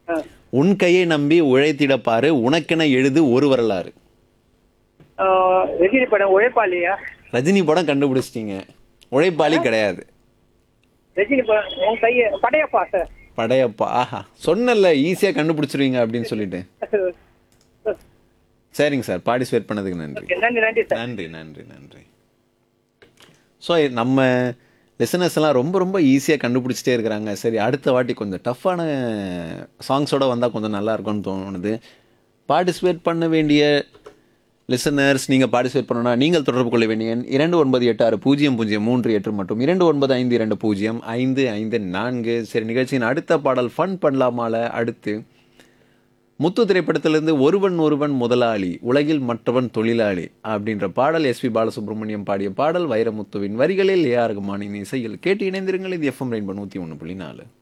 ஆ. உன் கையை நம்பி உழைத்திட பாரு உனக்கென எழுது ஒரு வரலாறு ஆ, ரஜினி படம் உழைப்பாளியா ரஜினி படம் கண்டுபிடிச்சிட்டீங்க உழைப்பாளி கிடையாது ரஜினி படம் உன் கைய படையப்பா சார் படையப்பா ஆஹா சொன்னல ஈஸியாக கண்டுபிடிச்சிருவீங்க அப்படின்னு சொல்லிட்டு சரிங்க சார் பார்ட்டிசிபேட் பண்ணதுக்கு நன்றி Okay, நன்றி நன்றி சார் நன்றி நன்றி நன்றி ஸோ நம்ம listeners எல்லாம் ரொம்ப ரொம்ப ஈஸியாக கண்டுபிடிச்சிட்டே இருக்கிறாங்க சரி அடுத்த வாட்டி கொஞ்சம் டஃப்பான சாங்ஸோட வந்தால் கொஞ்சம் நல்லா இருக்கும்னு தோணுது பார்ட்டிசிபேட் பண்ண வேண்டிய லிசனர்ஸ் நீங்கள் பார்ட்டிசிபேட் பண்ணணும்னா நீங்கள் தொடர்பு கொள்ள வேண்டிய எண் இரண்டு ஒன்பது எட்டு ஆறு பூஜ்ஜியம் பூஜ்ஜியம் மூன்று எட்டு மற்றும் இரண்டு ஒன்பது ஐந்து இரண்டு பூஜ்ஜியம் ஐந்து ஐந்து நான்கு சரி நிகழ்ச்சியின் அடுத்த பாடல் ஃபன் பண்ணலாமால அடுத்து முத்து திரைப்படத்திலிருந்து ஒருவன் ஒருவன் முதலாளி உலகில் மற்றவன் தொழிலாளி அப்படின்ற பாடல் எஸ்பி பாலசுப்ரமணியம் பாடிய பாடல் வைரமுத்துவின் வரிகளில் ஏஆர் ரகுமானின் இசையில் கேட்டு இணைந்திருங்கள் இது எஃப்எம் ரெயின்போ நூற்றி ஒன்று புள்ளி நாலு